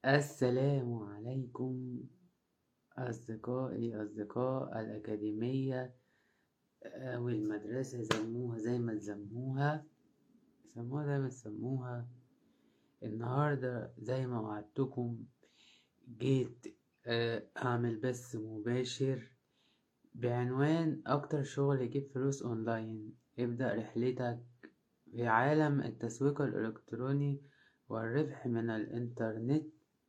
السلام عليكم أصدقائي أصدقاء الأكاديمية أو المدرسة سموها زي ما تسموها سموها زي ما تسموها النهاردة زي ما وعدتكم جيت آه، أعمل بث مباشر بعنوان أكتر شغل يجيب فلوس أونلاين ابدأ رحلتك في عالم التسويق الإلكتروني والربح من الإنترنت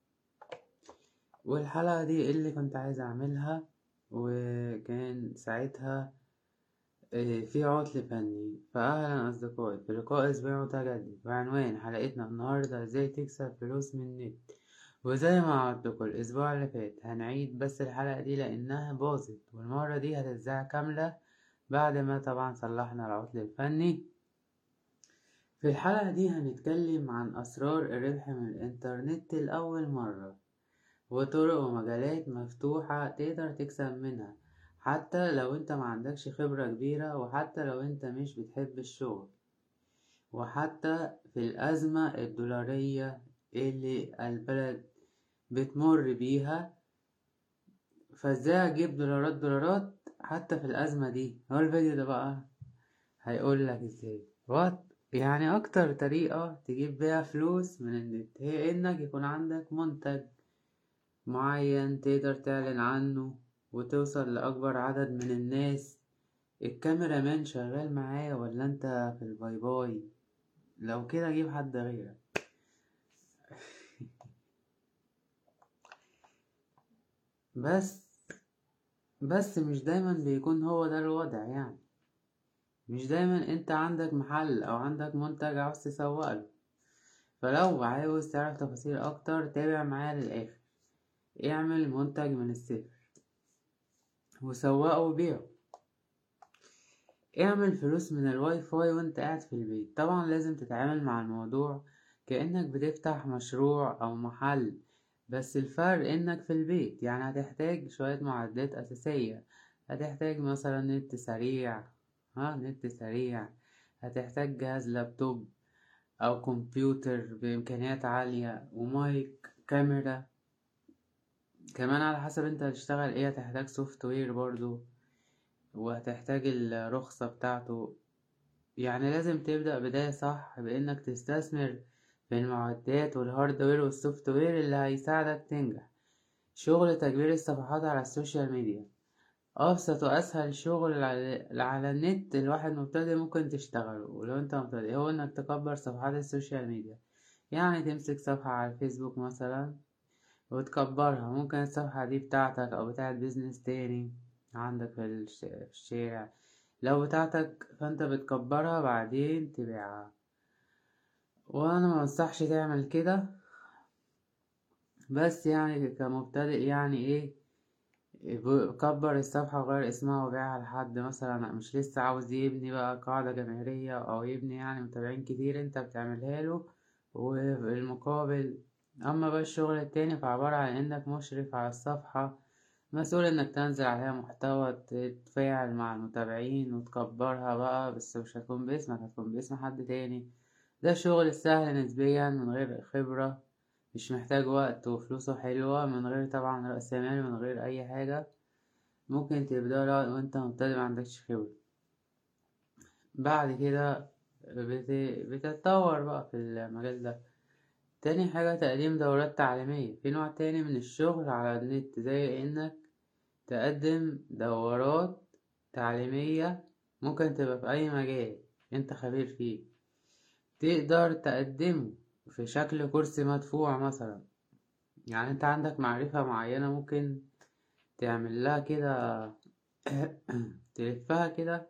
والحلقة دي اللي كنت عايز أعملها وكان ساعتها آه، في عطل فني فأهلا أصدقائي في لقاء أسبوعي متجدد بعنوان حلقتنا النهاردة ازاي تكسب فلوس من النت وزي ما وعدتكم الأسبوع اللي فات هنعيد بس الحلقة دي لأنها باظت والمرة دي هتتذاع كاملة بعد ما طبعا صلحنا العطل الفني في الحلقة دي هنتكلم عن أسرار الربح من الإنترنت لأول مرة وطرق ومجالات مفتوحة تقدر تكسب منها حتى لو انت معندكش خبرة كبيرة وحتى لو انت مش بتحب الشغل وحتى في الأزمة الدولارية اللي البلد بتمر بيها فازاي اجيب دولارات دولارات حتى في الأزمة دي هو الفيديو ده بقى هيقول لك ازاي وات يعني اكتر طريقة تجيب بيها فلوس من النت هي انك يكون عندك منتج معين تقدر تعلن عنه وتوصل لأكبر عدد من الناس الكاميرا مان شغال معايا ولا انت في الباي باي لو كده جيب حد غيرك بس بس مش دايما بيكون هو ده الوضع يعني مش دايما انت عندك محل او عندك منتج عاوز تسوقله فلو عاوز تعرف تفاصيل اكتر تابع معايا للاخر اعمل منتج من الصفر وسوقه وبيعه اعمل فلوس من الواي فاي وانت قاعد في البيت طبعا لازم تتعامل مع الموضوع كأنك بتفتح مشروع او محل بس الفرق انك في البيت يعني هتحتاج شوية معدات اساسية هتحتاج مثلا نت سريع ها نت سريع هتحتاج جهاز لابتوب او كمبيوتر بامكانيات عالية ومايك كاميرا كمان على حسب انت هتشتغل ايه هتحتاج سوفت وير برضو وهتحتاج الرخصة بتاعته يعني لازم تبدأ بداية صح بإنك تستثمر في المعدات والهاردوير والسوفت وير اللي هيساعدك تنجح شغل تكبير الصفحات على السوشيال ميديا أبسط وأسهل شغل على النت الواحد مبتدئ ممكن تشتغله ولو انت مبتدئ هو انك تكبر صفحات السوشيال ميديا يعني تمسك صفحة على الفيسبوك مثلا وتكبرها ممكن الصفحة دي بتاعتك أو بتاعت بيزنس تاني عندك في الشارع لو بتاعتك فانت بتكبرها بعدين تبيعها وانا ما انصحش تعمل كده بس يعني كمبتدئ يعني ايه كبر الصفحة وغير اسمها وبيعها لحد مثلا مش لسه عاوز يبني بقى قاعدة جماهيرية أو يبني يعني متابعين كتير انت بتعملها له وبالمقابل أما بقى الشغل التاني فعبارة عن إنك مشرف على الصفحة مسؤول إنك تنزل عليها محتوى تتفاعل مع المتابعين وتكبرها بقى بس مش هتكون باسمك هتكون باسم حد تاني ده شغل سهل نسبيا من غير خبرة مش محتاج وقت وفلوسه حلوة من غير طبعا رأس مال من غير أي حاجة ممكن تبدأ وانت مبتدئ معندكش خبرة بعد كده بتتطور بقى في المجال ده تاني حاجة تقديم دورات تعليمية في نوع تاني من الشغل على النت زي انك تقدم دورات تعليمية ممكن تبقى في اي مجال انت خبير فيه تقدر تقدمه في شكل كرسي مدفوع مثلا يعني انت عندك معرفة معينة ممكن تعمل لها كده تلفها كده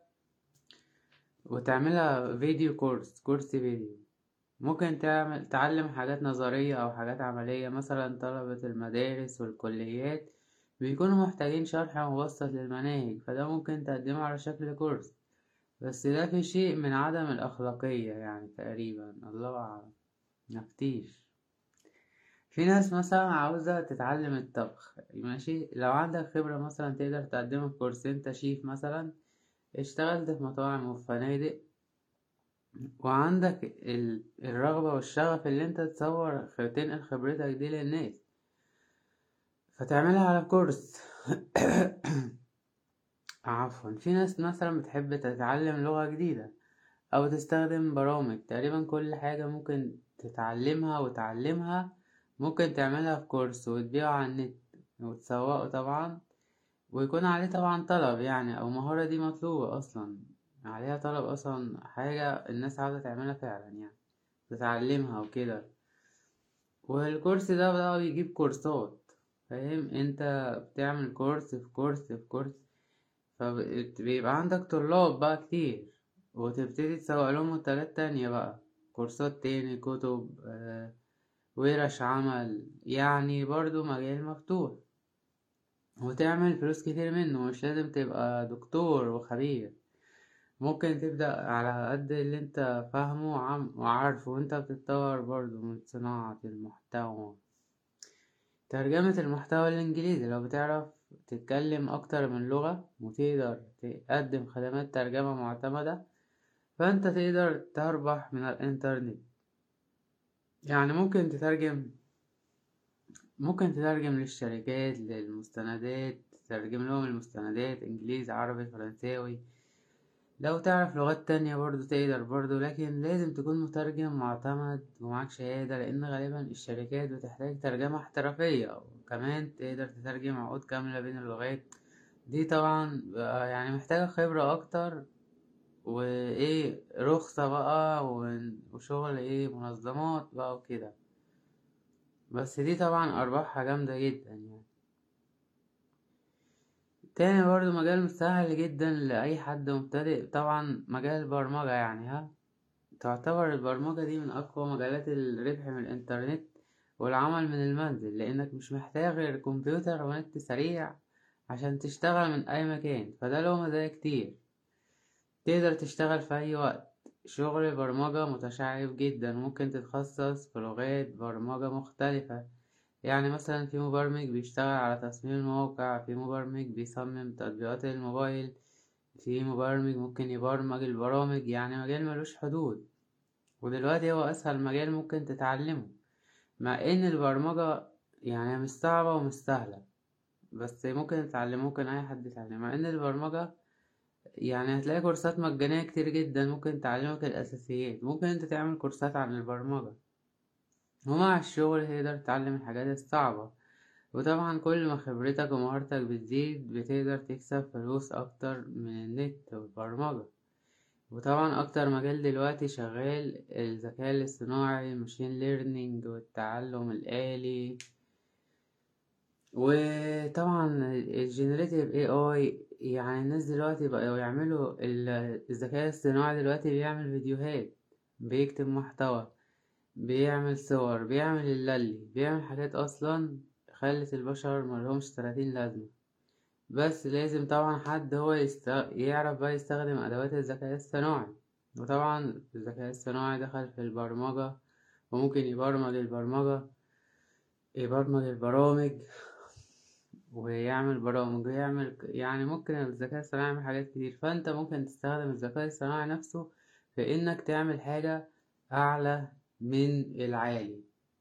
وتعملها فيديو كورس كورس فيديو ممكن تعمل تعلم حاجات نظرية أو حاجات عملية مثلا طلبة المدارس والكليات بيكونوا محتاجين شرح مبسط للمناهج فده ممكن تقدمه على شكل كورس بس ده في شيء من عدم الأخلاقية يعني تقريبا الله أعلم مفتيش في ناس مثلا عاوزة تتعلم الطبخ ماشي لو عندك خبرة مثلا تقدر تقدمه في كورسين تشيف مثلا اشتغلت في مطاعم وفي فنادق وعندك ال- الرغبة والشغف اللي انت تصور تنقل خبرتك دي للناس فتعملها على كورس عفوا في ناس مثلا بتحب تتعلم لغة جديدة أو تستخدم برامج تقريبا كل حاجة ممكن تتعلمها وتعلمها ممكن تعملها في كورس وتبيعه على النت وتسوقه طبعا ويكون عليه طبعا طلب يعني أو مهارة دي مطلوبة أصلا عليها طلب أصلا حاجة الناس عاوزة تعملها فعلا يعني تتعلمها وكده والكورس ده بقى بيجيب كورسات فاهم انت بتعمل كورس في كورس في كورس فبيبقى عندك طلاب بقى كتير وتبتدي تسوق لهم منتجات تانية بقى كورسات تاني كتب آه، ورش عمل يعني برضو مجال مفتوح وتعمل فلوس كتير منه مش لازم تبقى دكتور وخبير ممكن تبدأ على قد اللي انت فاهمه وعم- وعارفه وانت بتتطور برضو من صناعة المحتوى ترجمة المحتوى الإنجليزي لو بتعرف تتكلم أكتر من لغة وتقدر تقدم خدمات ترجمة معتمدة فأنت تقدر تربح من الإنترنت يعني ممكن تترجم ممكن تترجم للشركات للمستندات تترجم لهم المستندات إنجليزي عربي فرنساوي لو تعرف لغات تانية برضو تقدر برضو لكن لازم تكون مترجم معتمد ومعاك شهادة لأن غالبا الشركات بتحتاج ترجمة احترافية وكمان تقدر تترجم عقود كاملة بين اللغات دي طبعا بقى يعني محتاجة خبرة أكتر وإيه رخصة بقى و- وشغل إيه منظمات بقى وكده بس دي طبعا أرباحها جامدة جدا يعني تاني برضو مجال سهل جدا لأي حد مبتدئ طبعا مجال البرمجة يعني ها تعتبر البرمجة دي من أقوى مجالات الربح من الإنترنت والعمل من المنزل لأنك مش محتاج غير كمبيوتر ونت سريع عشان تشتغل من أي مكان فده له مزايا كتير تقدر تشتغل في أي وقت شغل البرمجة متشعب جدا ممكن تتخصص في لغات برمجة مختلفة يعني مثلا في مبرمج بيشتغل على تصميم المواقع في مبرمج بيصمم تطبيقات الموبايل في مبرمج ممكن يبرمج البرامج يعني مجال ملوش حدود ودلوقتي هو أسهل مجال ممكن تتعلمه مع إن البرمجة يعني مش صعبة ومش سهلة بس ممكن تتعلم ممكن أي حد يتعلم مع إن البرمجة يعني هتلاقي كورسات مجانية كتير جدا ممكن تعلمك الأساسيات ممكن انت تعمل كورسات عن البرمجة ومع الشغل تقدر تتعلم الحاجات الصعبة وطبعا كل ما خبرتك ومهارتك بتزيد بتقدر تكسب فلوس أكتر من النت والبرمجة وطبعا أكتر مجال دلوقتي شغال الذكاء الاصطناعي ماشين ليرنينج والتعلم الآلي وطبعا الجينيريتيف اي اي يعني الناس دلوقتي بقوا يعملوا ال- الذكاء الاصطناعي دلوقتي بيعمل فيديوهات بيكتب محتوى بيعمل صور بيعمل اللي بيعمل حاجات اصلا خلت البشر ملهمش تلاتين لازمة بس لازم طبعا حد هو يست... يعرف بقى يستخدم ادوات الذكاء الاصطناعي وطبعا الذكاء الاصطناعي دخل في البرمجة وممكن يبرمج البرمجة يبرمج البرامج ويعمل برامج ويعمل يعني ممكن الذكاء الاصطناعي يعمل حاجات كتير فانت ممكن تستخدم الذكاء الاصطناعي نفسه في انك تعمل حاجة اعلى من العالي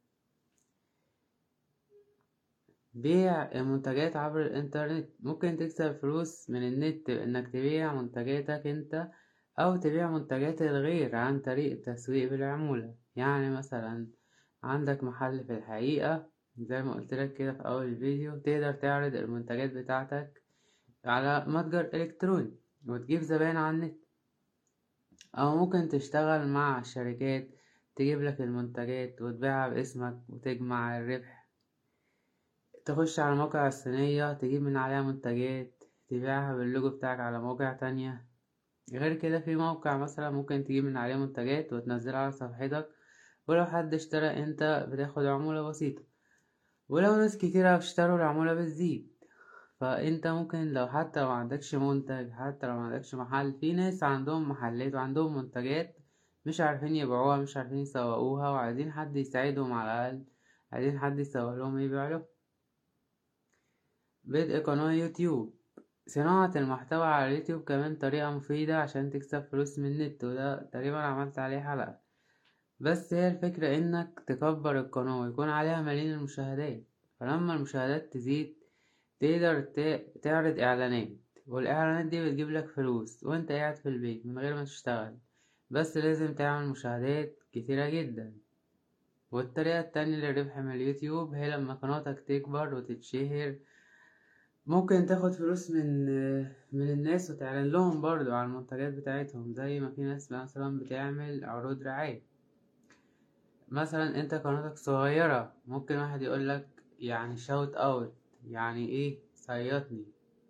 بيع المنتجات عبر الانترنت ممكن تكسب فلوس من النت بانك تبيع منتجاتك انت او تبيع منتجات الغير عن طريق التسويق بالعمولة يعني مثلا عندك محل في الحقيقة زي ما قلت لك كده في اول الفيديو تقدر تعرض المنتجات بتاعتك على متجر الكتروني وتجيب زباين على النت او ممكن تشتغل مع شركات تجيب لك المنتجات وتبيعها باسمك وتجمع الربح تخش على المواقع الصينية تجيب من عليها منتجات تبيعها باللوجو بتاعك على مواقع تانية غير كده في موقع مثلا ممكن تجيب من عليه منتجات وتنزلها على صفحتك ولو حد اشترى انت بتاخد عمولة بسيطة ولو ناس كتيرة اشتروا العمولة بتزيد فانت ممكن لو حتى لو معندكش منتج حتى لو معندكش محل في ناس عندهم محلات وعندهم منتجات مش عارفين يبيعوها مش عارفين يسوقوها وعايزين حد يساعدهم على الأقل عايزين حد يسوق لهم يبيع لهم بدء قناة يوتيوب صناعة المحتوى على اليوتيوب كمان طريقة مفيدة عشان تكسب فلوس من النت وده تقريبا عملت عليه حلقة بس هي الفكرة انك تكبر القناة ويكون عليها ملايين المشاهدات فلما المشاهدات تزيد تقدر تعرض اعلانات والاعلانات دي بتجيب لك فلوس وانت قاعد في البيت من غير ما تشتغل بس لازم تعمل مشاهدات كتيرة جدا والطريقة التانية للربح من اليوتيوب هي لما قناتك تكبر وتتشهر ممكن تاخد فلوس من من الناس وتعلن لهم برضو على المنتجات بتاعتهم زي ما في ناس مثلا بتعمل عروض رعاية مثلا انت قناتك صغيرة ممكن واحد يقولك يعني شاوت اوت يعني ايه صيطني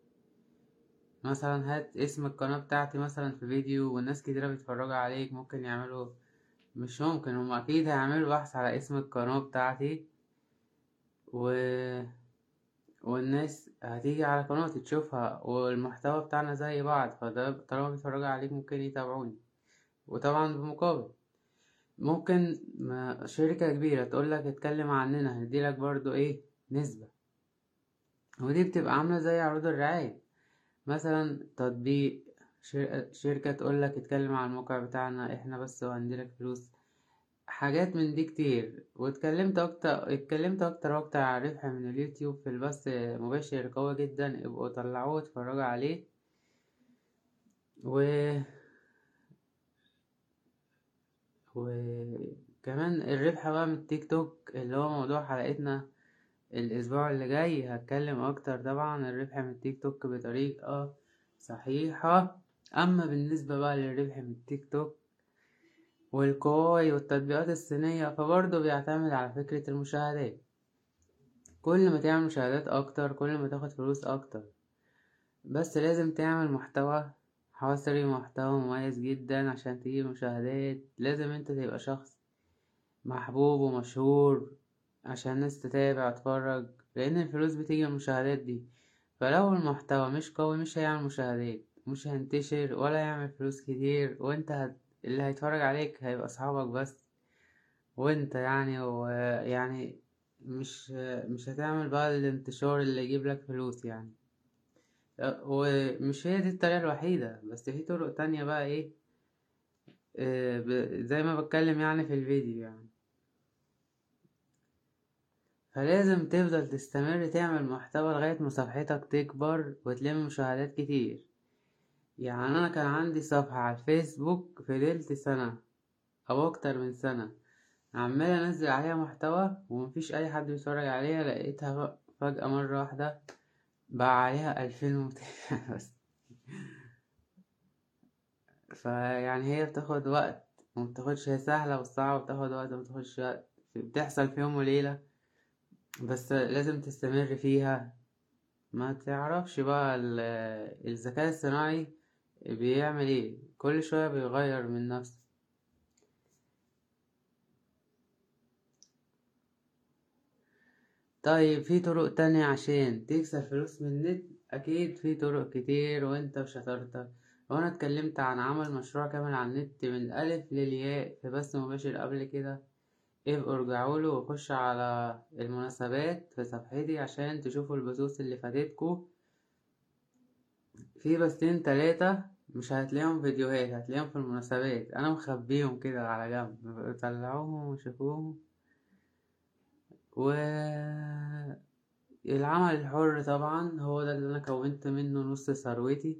مثلا هات اسم القناة بتاعتي مثلا في فيديو والناس كتيرة بيتفرجوا عليك ممكن يعملوا مش ممكن هم اكيد هيعملوا بحث على اسم القناة بتاعتي و والناس هتيجي على قناتي تشوفها والمحتوى بتاعنا زي بعض فده طالما بيتفرجوا عليك ممكن يتابعوني وطبعا بمقابل ممكن شركة كبيرة تقولك اتكلم عننا هنديلك برضو ايه نسبة ودي بتبقى عاملة زي عروض الرعاية مثلا تطبيق شركة تقولك اتكلم عن الموقع بتاعنا احنا بس وهنديلك فلوس حاجات من دي كتير واتكلمت اكتر اتكلمت اكتر وقت على ربح من اليوتيوب في البث مباشر قوي جدا ابقوا طلعوه اتفرجوا عليه و وكمان الربح بقى من التيك توك اللي هو موضوع حلقتنا الاسبوع اللي جاي هتكلم اكتر طبعا الربح من التيك توك بطريقة صحيحة اما بالنسبة بقى للربح من التيك توك والكواي والتطبيقات الصينية فبرضه بيعتمد على فكرة المشاهدات كل ما تعمل مشاهدات اكتر كل ما تاخد فلوس اكتر بس لازم تعمل محتوى حصري محتوى مميز جدا عشان تجيب مشاهدات لازم انت تبقى شخص محبوب ومشهور عشان الناس تتابع وتتفرج لان الفلوس بتيجي من المشاهدات دي فلو المحتوى مش قوي مش هيعمل مشاهدات مش هينتشر ولا يعمل فلوس كتير وانت هت... اللي هيتفرج عليك هيبقى اصحابك بس وانت يعني ويعني مش مش هتعمل بقى الانتشار اللي يجيب لك فلوس يعني ومش هي دي الطريقة الوحيدة بس في طرق تانية بقى ايه آه، زي ما بتكلم يعني في الفيديو يعني فلازم تفضل تستمر تعمل محتوى لغاية ما صفحتك تكبر وتلم مشاهدات كتير يعني أنا كان عندي صفحة على الفيسبوك فضلت سنة أو أكتر من سنة عمال أنزل عليها محتوى ومفيش أي حد بيتفرج عليها لقيتها فجأة مرة واحدة بقى عليها ألفين ومتين بس فيعني هي بتاخد وقت ومبتاخدش هي سهلة والصعبة بتاخد وقت ومبتاخدش وقت بتحصل في يوم وليلة بس لازم تستمر فيها ما تعرفش بقى الذكاء الصناعي بيعمل ايه كل شوية بيغير من نفسه طيب في طرق تانية عشان تكسب فلوس من النت أكيد في طرق كتير وانت بشطارتك وانا اتكلمت عن عمل مشروع كامل على النت من الألف للياء في بث مباشر قبل كده ابقوا ارجعوله وخشوا على المناسبات في صفحتي عشان تشوفوا البثوث اللي فاتتكو في بثين تلاتة مش هتلاقيهم فيديوهات هتلاقيهم في المناسبات انا مخبيهم كده على جنب طلعوهم وشوفوهم و العمل الحر طبعا هو ده اللي انا كونت منه نص ثروتي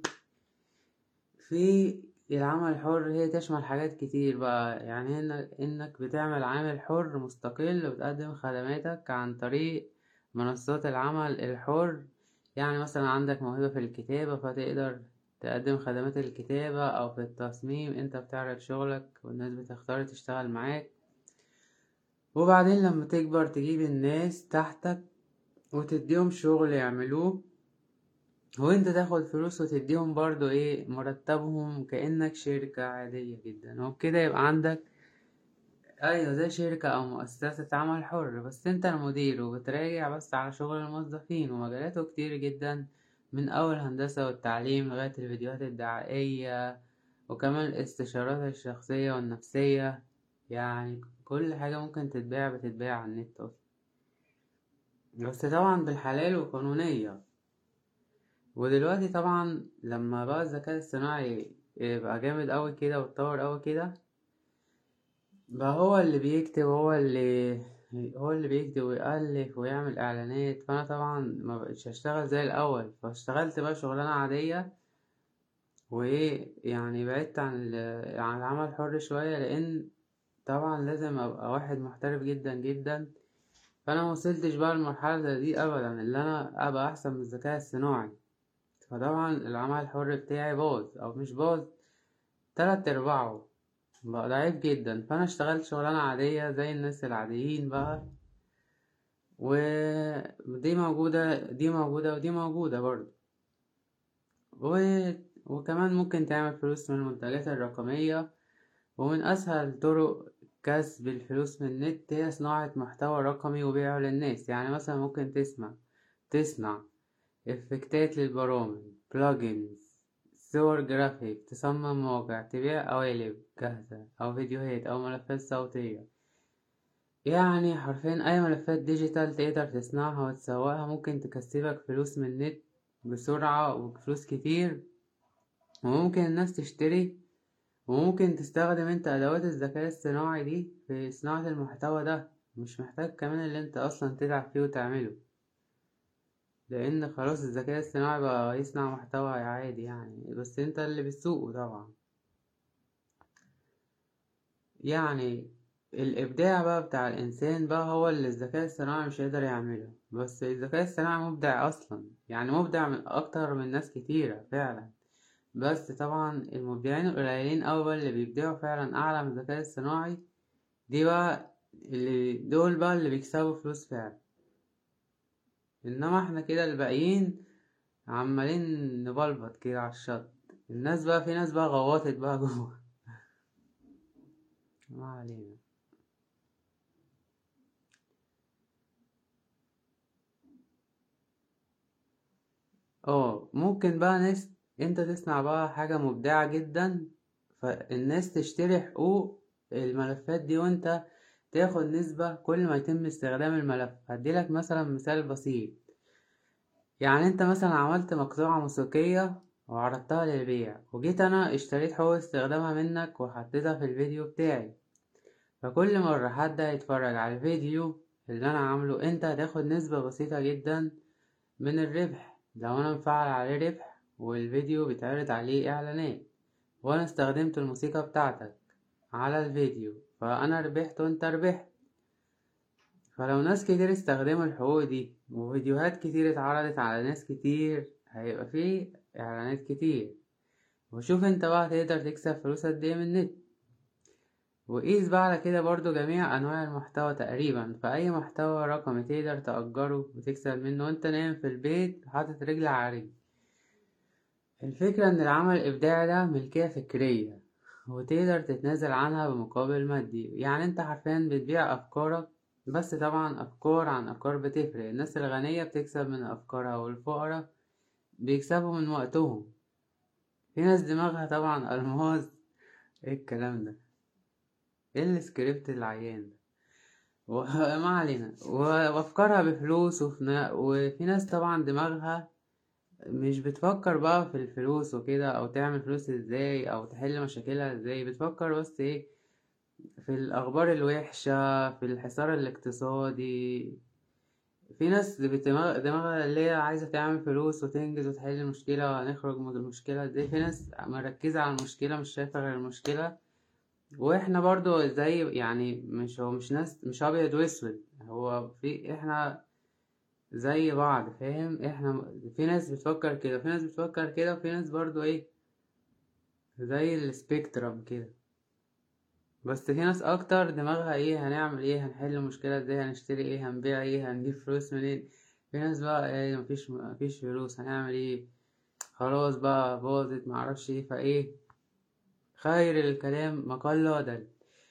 في العمل الحر هي تشمل حاجات كتير بقى يعني هنا انك بتعمل عامل حر مستقل وتقدم خدماتك عن طريق منصات العمل الحر يعني مثلا عندك موهبة في الكتابة فتقدر تقدم خدمات الكتابة أو في التصميم انت بتعرض شغلك والناس بتختار تشتغل معاك وبعدين لما تكبر تجيب الناس تحتك وتديهم شغل يعملوه وانت تاخد فلوس وتديهم برضو ايه مرتبهم كأنك شركة عادية جدا وبكده يبقى عندك ايوه زي شركة او مؤسسة عمل حر بس انت المدير وبتراجع بس على شغل الموظفين ومجالاته كتير جدا من اول هندسة والتعليم لغاية الفيديوهات الدعائية وكمان الاستشارات الشخصية والنفسية يعني كل حاجة ممكن تتباع بتتباع على النت اصلا بس طبعا بالحلال وقانونية ودلوقتي طبعا لما بقى الذكاء الصناعي يبقى جامد أوي كده واتطور أوي كده بقى هو اللي بيكتب هو اللي هو اللي بيكتب ويألف ويعمل إعلانات فأنا طبعا مبقتش أشتغل زي الأول فاشتغلت بقى شغلانة عادية وإيه يعني بعدت عن ال- عن العمل الحر شوية لأن طبعا لازم أبقى واحد محترف جدا جدا فأنا موصلتش بقى للمرحلة دي أبدا اللي أنا أبقى أحسن من الذكاء الصناعي فطبعا العمل الحر بتاعي باظ أو مش باظ تلات أرباعه بقى ضعيف جدا فأنا اشتغلت شغلانة عادية زي الناس العاديين بقى ودي موجودة دي موجودة ودي موجودة برضه و... وكمان ممكن تعمل فلوس من المنتجات الرقمية ومن أسهل طرق كسب الفلوس من النت هي صناعة محتوى رقمي وبيعه للناس يعني مثلا ممكن تسمع تصنع افكتات للبرامج بلوجينز صور جرافيك تصمم موقع تبيع قوالب جاهزة أو فيديوهات أو ملفات صوتية يعني حرفيا أي ملفات ديجيتال تقدر تصنعها وتسوقها ممكن تكسبك فلوس من النت بسرعة وبفلوس كتير وممكن الناس تشتري وممكن تستخدم انت أدوات الذكاء الصناعي دي في صناعة المحتوى ده مش محتاج كمان اللي انت أصلا تتعب فيه وتعمله لأن خلاص الذكاء الصناعي بقى يصنع محتوى عادي يعني بس انت اللي بتسوقه طبعا يعني الإبداع بقى بتاع الإنسان بقى هو اللي الذكاء الصناعي مش هيقدر يعمله بس الذكاء الصناعي مبدع أصلا يعني مبدع من أكتر من ناس كتيرة فعلا بس طبعا المبدعين القليلين أوي بقى اللي بيبدعوا فعلا أعلى من الذكاء الصناعي دي بقى اللي دول بقى اللي بيكسبوا فلوس فعلا إنما احنا كده الباقيين عمالين نبلبط كده على الشط الناس بقى في ناس بقى غوطت بقى جوه ما علينا اه ممكن بقى ناس انت تصنع بقى حاجة مبدعة جدا فالناس تشتري حقوق الملفات دي وانت تاخد نسبة كل ما يتم استخدام الملف هديلك مثلا مثال بسيط يعني انت مثلا عملت مقطوعة موسيقية وعرضتها للبيع وجيت انا اشتريت حقوق استخدامها منك وحطيتها في الفيديو بتاعي فكل مرة حد هيتفرج على الفيديو اللي انا عامله انت هتاخد نسبة بسيطة جدا من الربح لو انا مفعل عليه ربح والفيديو بيتعرض عليه اعلانات وانا استخدمت الموسيقى بتاعتك على الفيديو فانا ربحت وانت ربحت فلو ناس كتير استخدموا الحقوق دي وفيديوهات كتير اتعرضت على ناس كتير هيبقى فيه اعلانات كتير وشوف انت بقى تقدر تكسب فلوس قد ايه من النت وقيس بقى على كده برضو جميع انواع المحتوى تقريبا فاي محتوى رقمي تقدر تأجره وتكسب منه وانت نايم في البيت حاطط رجل على رجل الفكرة ان العمل الابداعي ده ملكية فكرية وتقدر تتنازل عنها بمقابل مادي يعني انت حرفيا بتبيع افكارك بس طبعا افكار عن افكار بتفرق الناس الغنية بتكسب من افكارها والفقراء بيكسبوا من وقتهم في ناس دماغها طبعا الماظ ايه الكلام ده ايه السكريبت العيان ده وما علينا وافكارها بفلوس وفي, وفي ناس طبعا دماغها مش بتفكر بقى في الفلوس وكده او تعمل فلوس ازاي او تحل مشاكلها ازاي بتفكر بس ايه في الاخبار الوحشة في الحصار الاقتصادي في ناس بدماغ دماغها اللي هي عايزة تعمل فلوس وتنجز وتحل المشكلة وهنخرج من المشكلة ازاي في ناس مركزة على المشكلة مش شايفة غير المشكلة واحنا برضو زي يعني مش هو مش ناس مش ابيض واسود هو في احنا زي بعض فاهم احنا في ناس بتفكر كده في ناس بتفكر كده وفي ناس برضو ايه زي السبيكترم كده بس في ناس اكتر دماغها ايه هنعمل ايه هنحل المشكلة ازاي هنشتري ايه هنبيع ايه هنجيب فلوس منين في ناس بقى ايه مفيش مفيش فلوس هنعمل ايه خلاص بقى باظت معرفش ايه فايه خير الكلام مقال ودل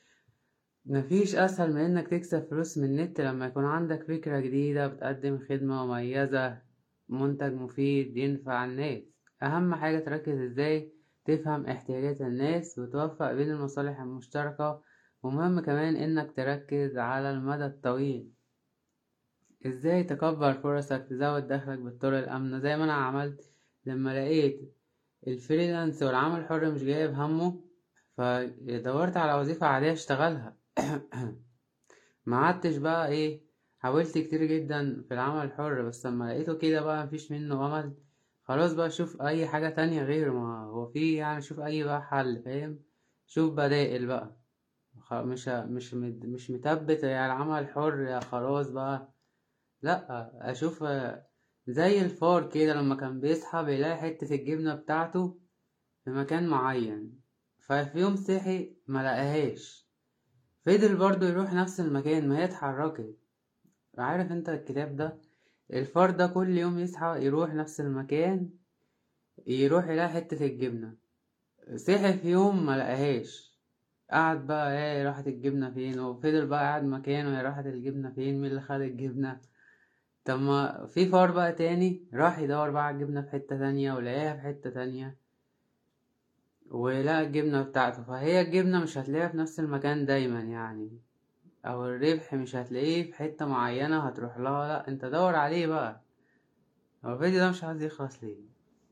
مفيش أسهل من إنك تكسب فلوس من النت لما يكون عندك فكرة جديدة بتقدم خدمة مميزة منتج مفيد ينفع الناس أهم حاجة تركز إزاي تفهم احتياجات الناس وتوفق بين المصالح المشتركة ومهم كمان إنك تركز على المدى الطويل إزاي تكبر فرصك تزود دخلك بالطرق الآمنة زي ما أنا عملت لما لقيت الفريلانس والعمل الحر مش جايب همه فدورت على وظيفة عادية اشتغلها ما عدتش بقى ايه حاولت كتير جدا في العمل الحر بس لما لقيته كده بقى مفيش منه امل خلاص بقى شوف اي حاجة تانية غيره ما هو في يعني شوف اي بقى حل فاهم شوف بدائل بقى مش مش مش متبت يا العمل الحر يا خلاص بقى لا اشوف زي الفار كده لما كان بيصحى بيلاقي حتة الجبنة بتاعته في مكان معين ففي يوم صحي ملقاهاش فضل برضه يروح نفس المكان ما هي اتحركت عارف انت الكتاب ده الفار ده كل يوم يصحى يروح نفس المكان يروح يلاقي حتة الجبنة صحي في يوم ملقاهاش قعد بقى ايه راحت الجبنة فين وفضل بقى قاعد مكانه يا راحت الجبنة فين مين اللي خد الجبنة طب ما في فار بقى تاني راح يدور بقى على الجبنة في حتة تانية ولقاها في حتة تانية ولقى الجبنة بتاعته فهي الجبنة مش هتلاقيها في نفس المكان دايما يعني او الربح مش هتلاقيه في حتة معينة هتروح لها لا انت دور عليه بقى هو الفيديو ده مش عايز يخلص ليه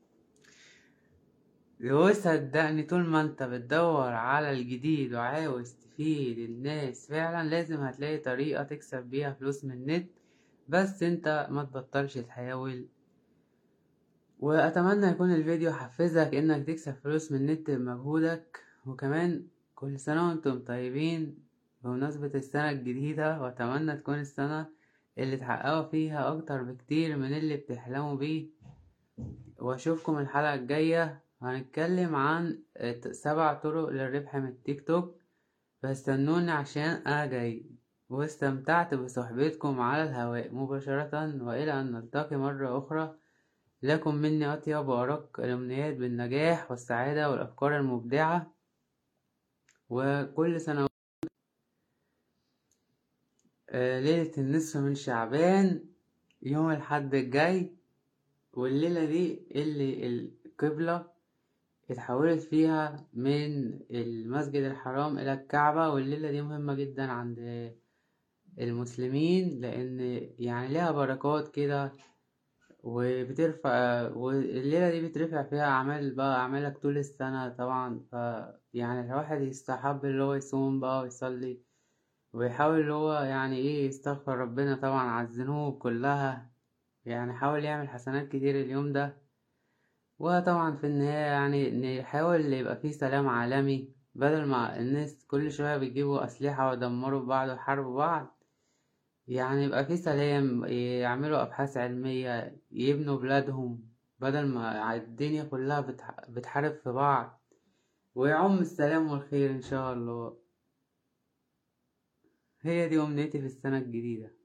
وصدقني طول ما انت بتدور على الجديد وعاوز تفيد الناس فعلا لازم هتلاقي طريقة تكسب بيها فلوس من النت بس انت ما تبطلش تحاول واتمنى يكون الفيديو حفزك انك تكسب فلوس من النت بمجهودك وكمان كل سنة وانتم طيبين بمناسبة السنة الجديدة واتمنى تكون السنة اللي تحققوا فيها اكتر بكتير من اللي بتحلموا بيه واشوفكم الحلقة الجاية هنتكلم عن سبع طرق للربح من التيك توك فاستنوني عشان انا جاي واستمتعت بصحبتكم على الهواء مباشرة وإلى أن نلتقي مرة أخرى لكم مني أطيب وأرق الأمنيات بالنجاح والسعادة والأفكار المبدعة وكل سنة آه، ليلة النصف من شعبان يوم الحد الجاي والليلة دي اللي القبلة اتحولت فيها من المسجد الحرام إلى الكعبة والليلة دي مهمة جدا عند المسلمين لأن يعني ليها بركات كده وبترفع والليلة دي بترفع فيها أعمال بقى أعمالك طول السنة طبعا ف يعني الواحد يستحب اللي هو يصوم بقى ويصلي ويحاول اللي هو يعني ايه يستغفر ربنا طبعا على الذنوب كلها يعني حاول يعمل حسنات كتير اليوم ده وطبعا في النهاية يعني نحاول يبقى فيه سلام عالمي بدل ما الناس كل شوية بيجيبوا أسلحة ويدمروا بعض ويحاربوا بعض يعني يبقى في سلام يعملوا أبحاث علمية يبنوا بلادهم بدل ما الدنيا كلها بتحارب في بعض ويعم السلام والخير إن شاء الله هي دي أمنيتي في السنة الجديدة